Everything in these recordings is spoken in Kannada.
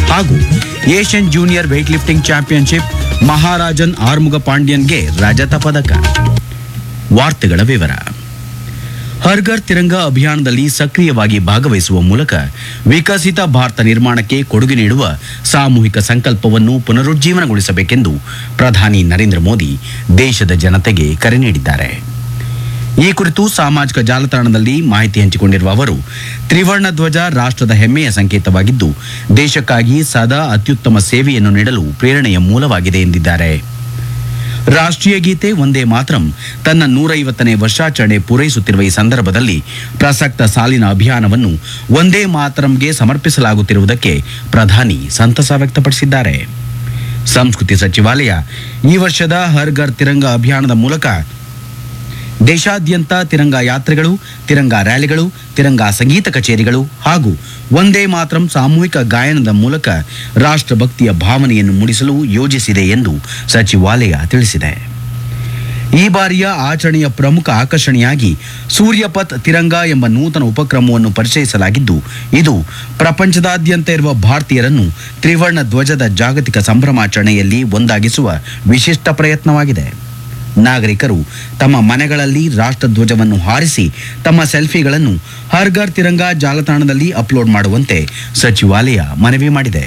ಹಾಗೂ Asian junior weightlifting championship Maharajan Arumuga ಪಾಂಡ್ಯನ್ಗೆ ರಜತ ಪದಕ ವಾರ್ತೆಗಳ ವಿವರ ಹರ್ಘರ್ ತಿರಂಗ ಅಭಿಯಾನದಲ್ಲಿ ಸಕ್ರಿಯವಾಗಿ ಭಾಗವಹಿಸುವ ಮೂಲಕ ವಿಕಸಿತ ಭಾರತ ನಿರ್ಮಾಣಕ್ಕೆ ಕೊಡುಗೆ ನೀಡುವ ಸಾಮೂಹಿಕ ಸಂಕಲ್ಪವನ್ನು ಪುನರುಜ್ಜೀವನಗೊಳಿಸಬೇಕೆಂದು ಪ್ರಧಾನಿ ನರೇಂದ್ರ ಮೋದಿ ದೇಶದ ಜನತೆಗೆ ಕರೆ ನೀಡಿದ್ದಾರೆ ಈ ಕುರಿತು ಸಾಮಾಜಿಕ ಜಾಲತಾಣದಲ್ಲಿ ಮಾಹಿತಿ ಹಂಚಿಕೊಂಡಿರುವ ಅವರು ತ್ರಿವರ್ಣ ಧ್ವಜ ರಾಷ್ಟ್ರದ ಹೆಮ್ಮೆಯ ಸಂಕೇತವಾಗಿದ್ದು ದೇಶಕ್ಕಾಗಿ ಸದಾ ಅತ್ಯುತ್ತಮ ಸೇವೆಯನ್ನು ನೀಡಲು ಪ್ರೇರಣೆಯ ಮೂಲವಾಗಿದೆ ಎಂದಿದ್ದಾರೆ ರಾಷ್ಟ್ರೀಯ ಗೀತೆ ಒಂದೇ ಮಾತರಂ ತನ್ನ ನೂರೈವತ್ತನೇ ವರ್ಷಾಚರಣೆ ಪೂರೈಸುತ್ತಿರುವ ಈ ಸಂದರ್ಭದಲ್ಲಿ ಪ್ರಸಕ್ತ ಸಾಲಿನ ಅಭಿಯಾನವನ್ನು ಒಂದೇ ಮಾತರಂಗೆ ಸಮರ್ಪಿಸಲಾಗುತ್ತಿರುವುದಕ್ಕೆ ಪ್ರಧಾನಿ ಸಂತಸ ವ್ಯಕ್ತಪಡಿಸಿದ್ದಾರೆ ಸಂಸ್ಕೃತಿ ಸಚಿವಾಲಯ ಈ ವರ್ಷದ ಹರ್ ಘರ್ ತಿರಂಗ ಅಭಿಯಾನದ ಮೂಲಕ ದೇಶಾದ್ಯಂತ ತಿರಂಗ ಯಾತ್ರೆಗಳು ತಿರಂಗ ರ್ಯಾಲಿಗಳು ತಿರಂಗ ಸಂಗೀತ ಕಚೇರಿಗಳು ಹಾಗೂ ಒಂದೇ ಮಾತರಂ ಸಾಮೂಹಿಕ ಗಾಯನದ ಮೂಲಕ ರಾಷ್ಟ್ರಭಕ್ತಿಯ ಭಾವನೆಯನ್ನು ಮೂಡಿಸಲು ಯೋಜಿಸಿದೆ ಎಂದು ಸಚಿವಾಲಯ ತಿಳಿಸಿದೆ ಈ ಬಾರಿಯ ಆಚರಣೆಯ ಪ್ರಮುಖ ಆಕರ್ಷಣೆಯಾಗಿ ಸೂರ್ಯಪಥ್ ತಿರಂಗ ಎಂಬ ನೂತನ ಉಪಕ್ರಮವನ್ನು ಪರಿಚಯಿಸಲಾಗಿದ್ದು ಇದು ಪ್ರಪಂಚದಾದ್ಯಂತ ಇರುವ ಭಾರತೀಯರನ್ನು ತ್ರಿವರ್ಣ ಧ್ವಜದ ಜಾಗತಿಕ ಸಂಭ್ರಮಾಚರಣೆಯಲ್ಲಿ ಒಂದಾಗಿಸುವ ವಿಶಿಷ್ಟ ಪ್ರಯತ್ನವಾಗಿದೆ ನಾಗರಿಕರು ತಮ್ಮ ಮನೆಗಳಲ್ಲಿ ರಾಷ್ಟ್ರಧ್ವಜವನ್ನು ಹಾರಿಸಿ ತಮ್ಮ ಸೆಲ್ಫಿಗಳನ್ನು ಹರ್ ಘರ್ ತಿರಂಗ ಜಾಲತಾಣದಲ್ಲಿ ಅಪ್ಲೋಡ್ ಮಾಡುವಂತೆ ಸಚಿವಾಲಯ ಮನವಿ ಮಾಡಿದೆ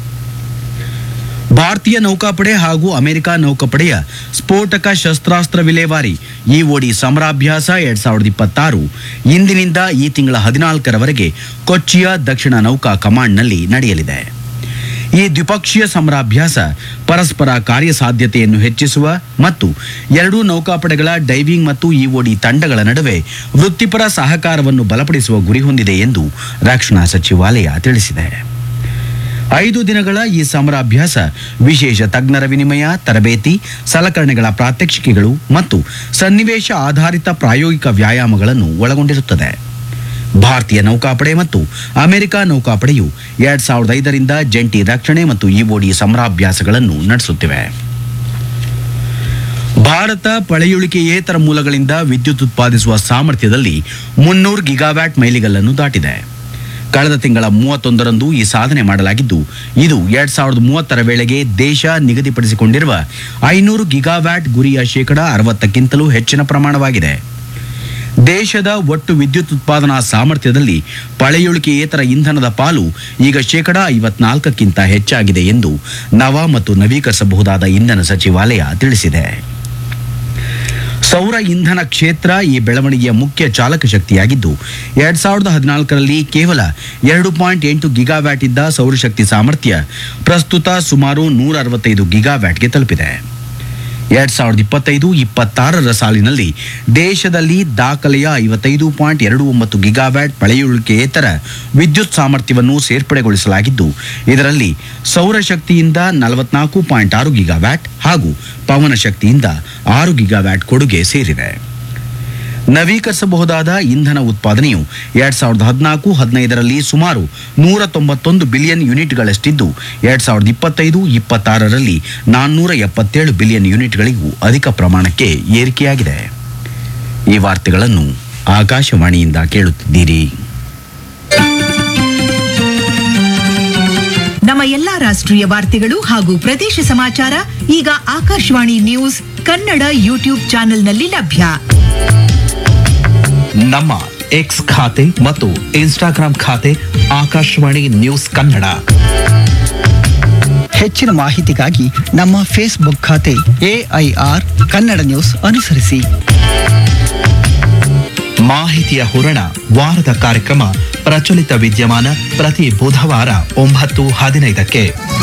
ಭಾರತೀಯ ನೌಕಾಪಡೆ ಹಾಗೂ ಅಮೆರಿಕ ನೌಕಾಪಡೆಯ ಸ್ಫೋಟಕ ಶಸ್ತ್ರಾಸ್ತ್ರ ವಿಲೇವಾರಿ ಇಒಡಿ ಸಮರಾಭ್ಯಾಸ ಎರಡ್ ಸಾವಿರದ ಇಪ್ಪತ್ತಾರು ಇಂದಿನಿಂದ ಈ ತಿಂಗಳ ಹದಿನಾಲ್ಕರವರೆಗೆ ಕೊಚ್ಚಿಯ ದಕ್ಷಿಣ ನೌಕಾ ಕಮಾಂಡ್ನಲ್ಲಿ ನಡೆಯಲಿದೆ ಈ ದ್ವಿಪಕ್ಷೀಯ ಸಮರಾಭ್ಯಾಸ ಪರಸ್ಪರ ಕಾರ್ಯಸಾಧ್ಯತೆಯನ್ನು ಹೆಚ್ಚಿಸುವ ಮತ್ತು ಎರಡೂ ನೌಕಾಪಡೆಗಳ ಡೈವಿಂಗ್ ಮತ್ತು ಇಒಡಿ ತಂಡಗಳ ನಡುವೆ ವೃತ್ತಿಪರ ಸಹಕಾರವನ್ನು ಬಲಪಡಿಸುವ ಗುರಿ ಹೊಂದಿದೆ ಎಂದು ರಕ್ಷಣಾ ಸಚಿವಾಲಯ ತಿಳಿಸಿದೆ ಐದು ದಿನಗಳ ಈ ಸಮರಾಭ್ಯಾಸ ವಿಶೇಷ ತಜ್ಞರ ವಿನಿಮಯ ತರಬೇತಿ ಸಲಕರಣೆಗಳ ಪ್ರಾತ್ಯಕ್ಷಿಕೆಗಳು ಮತ್ತು ಸನ್ನಿವೇಶ ಆಧಾರಿತ ಪ್ರಾಯೋಗಿಕ ವ್ಯಾಯಾಮಗಳನ್ನು ಒಳಗೊಂಡಿರುತ್ತದೆ ಭಾರತೀಯ ನೌಕಾಪಡೆ ಮತ್ತು ಅಮೆರಿಕ ನೌಕಾಪಡೆಯು ಎರಡ್ ಸಾವಿರದ ಐದರಿಂದ ಜಂಟಿ ರಕ್ಷಣೆ ಮತ್ತು ಇಒಡಿ ಸಮರಾಭ್ಯಾಸಗಳನ್ನು ನಡೆಸುತ್ತಿವೆ ಭಾರತ ಪಳೆಯುಳಿಕೆಯೇತರ ಮೂಲಗಳಿಂದ ವಿದ್ಯುತ್ ಉತ್ಪಾದಿಸುವ ಸಾಮರ್ಥ್ಯದಲ್ಲಿ ಮುನ್ನೂರು ಗಿಗಾವ್ಯಾಟ್ ಮೈಲಿಗಲ್ಲನ್ನು ದಾಟಿದೆ ಕಳೆದ ತಿಂಗಳ ಮೂವತ್ತೊಂದರಂದು ಈ ಸಾಧನೆ ಮಾಡಲಾಗಿದ್ದು ಇದು ಎರಡ್ ಸಾವಿರದ ಮೂವತ್ತರ ವೇಳೆಗೆ ದೇಶ ನಿಗದಿಪಡಿಸಿಕೊಂಡಿರುವ ಐನೂರು ಗಿಗಾವ್ಯಾಟ್ ಗುರಿಯ ಶೇಕಡ ಅರವತ್ತಕ್ಕಿಂತಲೂ ಹೆಚ್ಚಿನ ಪ್ರಮಾಣವಾಗಿದೆ ದೇಶದ ಒಟ್ಟು ವಿದ್ಯುತ್ ಉತ್ಪಾದನಾ ಸಾಮರ್ಥ್ಯದಲ್ಲಿ ಪಳೆಯುಳಿಕೆಯೇತರ ಇಂಧನದ ಪಾಲು ಈಗ ಶೇಕಡ ಐವತ್ನಾಲ್ಕಕ್ಕಿಂತ ಹೆಚ್ಚಾಗಿದೆ ಎಂದು ನವ ಮತ್ತು ನವೀಕರಿಸಬಹುದಾದ ಇಂಧನ ಸಚಿವಾಲಯ ತಿಳಿಸಿದೆ ಸೌರ ಇಂಧನ ಕ್ಷೇತ್ರ ಈ ಬೆಳವಣಿಗೆಯ ಮುಖ್ಯ ಚಾಲಕ ಶಕ್ತಿಯಾಗಿದ್ದು ಎರಡ್ ಸಾವಿರದ ಹದಿನಾಲ್ಕರಲ್ಲಿ ಕೇವಲ ಎರಡು ಪಾಯಿಂಟ್ ಎಂಟು ಗಿಗಾವ್ಯಾಟ್ ಇದ್ದ ಸೌರಶಕ್ತಿ ಸಾಮರ್ಥ್ಯ ಪ್ರಸ್ತುತ ಸುಮಾರು ನೂರ ಅರವತ್ತೈದು ಗಿಗಾವ್ಯಾಟ್ಗೆ ತಲುಪಿದೆ ಎರಡ್ ಸಾವಿರದ ಇಪ್ಪತ್ತೈದು ಇಪ್ಪತ್ತಾರರ ಸಾಲಿನಲ್ಲಿ ದೇಶದಲ್ಲಿ ದಾಖಲೆಯ ಐವತ್ತೈದು ಪಾಯಿಂಟ್ ಎರಡು ಒಂಬತ್ತು ಗಿಗಾವ್ಯಾಟ್ ಪಳೆಯುಳಿಕೆಯೇತರ ವಿದ್ಯುತ್ ಸಾಮರ್ಥ್ಯವನ್ನು ಸೇರ್ಪಡೆಗೊಳಿಸಲಾಗಿದ್ದು ಇದರಲ್ಲಿ ಸೌರಶಕ್ತಿಯಿಂದ ನಲವತ್ನಾಲ್ಕು ಪಾಯಿಂಟ್ ಆರು ಗಿಗಾವ್ಯಾಟ್ ಹಾಗೂ ಪವನ ಶಕ್ತಿಯಿಂದ ಆರು ಗಿಗಾವ್ಯಾಟ್ ಕೊಡುಗೆ ಸೇರಿದೆ ನವೀಕರಿಸಬಹುದಾದ ಇಂಧನ ಉತ್ಪಾದನೆಯು ಎರಡ್ ಸಾವಿರದ ಹದಿನಾಲ್ಕು ಹದಿನೈದರಲ್ಲಿ ಸುಮಾರು ನೂರ ತೊಂಬತ್ತೊಂದು ಬಿಲಿಯನ್ ಯೂನಿಟ್ಗಳಷ್ಟಿದ್ದು ಎರಡ್ ಸಾವಿರದ ಇಪ್ಪತ್ತೈದು ಇಪ್ಪತ್ತಾರರಲ್ಲಿ ನಾನ್ನೂರ ಎಪ್ಪತ್ತೇಳು ಬಿಲಿಯನ್ ಯೂನಿಟ್ಗಳಿಗೂ ಅಧಿಕ ಪ್ರಮಾಣಕ್ಕೆ ಏರಿಕೆಯಾಗಿದೆ ಈ ವಾರ್ತೆಗಳನ್ನು ಆಕಾಶವಾಣಿಯಿಂದ ಕೇಳುತ್ತಿದ್ದೀರಿ ನಮ್ಮ ಎಲ್ಲಾ ರಾಷ್ಟ್ರೀಯ ವಾರ್ತೆಗಳು ಹಾಗೂ ಪ್ರದೇಶ ಸಮಾಚಾರ ಈಗ ಆಕಾಶವಾಣಿ ನ್ಯೂಸ್ ಕನ್ನಡ ಯೂಟ್ಯೂಬ್ ಚಾನೆಲ್ನಲ್ಲಿ ಲಭ್ಯ ನಮ್ಮ ಎಕ್ಸ್ ಖಾತೆ ಮತ್ತು ಇನ್ಸ್ಟಾಗ್ರಾಂ ಖಾತೆ ಆಕಾಶವಾಣಿ ನ್ಯೂಸ್ ಕನ್ನಡ ಹೆಚ್ಚಿನ ಮಾಹಿತಿಗಾಗಿ ನಮ್ಮ ಫೇಸ್ಬುಕ್ ಖಾತೆ ಎಐಆರ್ ಕನ್ನಡ ನ್ಯೂಸ್ ಅನುಸರಿಸಿ ಮಾಹಿತಿಯ ಹೂರಣ ವಾರದ ಕಾರ್ಯಕ್ರಮ ಪ್ರಚಲಿತ ವಿದ್ಯಮಾನ ಪ್ರತಿ ಬುಧವಾರ ಒಂಬತ್ತು ಹದಿನೈದಕ್ಕೆ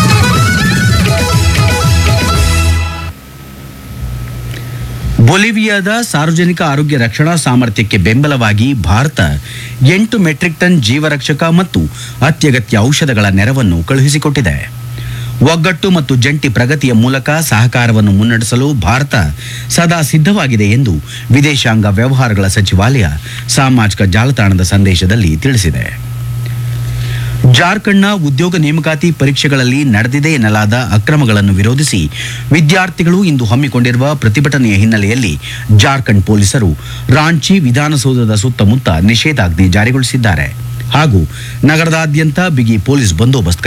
ಬೊಲಿವಿಯಾದ ಸಾರ್ವಜನಿಕ ಆರೋಗ್ಯ ರಕ್ಷಣಾ ಸಾಮರ್ಥ್ಯಕ್ಕೆ ಬೆಂಬಲವಾಗಿ ಭಾರತ ಎಂಟು ಮೆಟ್ರಿಕ್ ಟನ್ ಜೀವರಕ್ಷಕ ಮತ್ತು ಅತ್ಯಗತ್ಯ ಔಷಧಗಳ ನೆರವನ್ನು ಕಳುಹಿಸಿಕೊಟ್ಟಿದೆ ಒಗ್ಗಟ್ಟು ಮತ್ತು ಜಂಟಿ ಪ್ರಗತಿಯ ಮೂಲಕ ಸಹಕಾರವನ್ನು ಮುನ್ನಡೆಸಲು ಭಾರತ ಸದಾ ಸಿದ್ಧವಾಗಿದೆ ಎಂದು ವಿದೇಶಾಂಗ ವ್ಯವಹಾರಗಳ ಸಚಿವಾಲಯ ಸಾಮಾಜಿಕ ಜಾಲತಾಣದ ಸಂದೇಶದಲ್ಲಿ ತಿಳಿಸಿದೆ ಜಾರ್ಖಂಡ್ನ ಉದ್ಯೋಗ ನೇಮಕಾತಿ ಪರೀಕ್ಷೆಗಳಲ್ಲಿ ನಡೆದಿದೆ ಎನ್ನಲಾದ ಅಕ್ರಮಗಳನ್ನು ವಿರೋಧಿಸಿ ವಿದ್ಯಾರ್ಥಿಗಳು ಇಂದು ಹಮ್ಮಿಕೊಂಡಿರುವ ಪ್ರತಿಭಟನೆಯ ಹಿನ್ನೆಲೆಯಲ್ಲಿ ಜಾರ್ಖಂಡ್ ಪೊಲೀಸರು ರಾಂಚಿ ವಿಧಾನಸೌಧದ ಸುತ್ತಮುತ್ತ ನಿಷೇಧಾಜ್ಞೆ ಜಾರಿಗೊಳಿಸಿದ್ದಾರೆ ಹಾಗೂ ನಗರದಾದ್ಯಂತ ಬಿಗಿ ಪೊಲೀಸ್ ಬಂದೋಬಸ್ತ್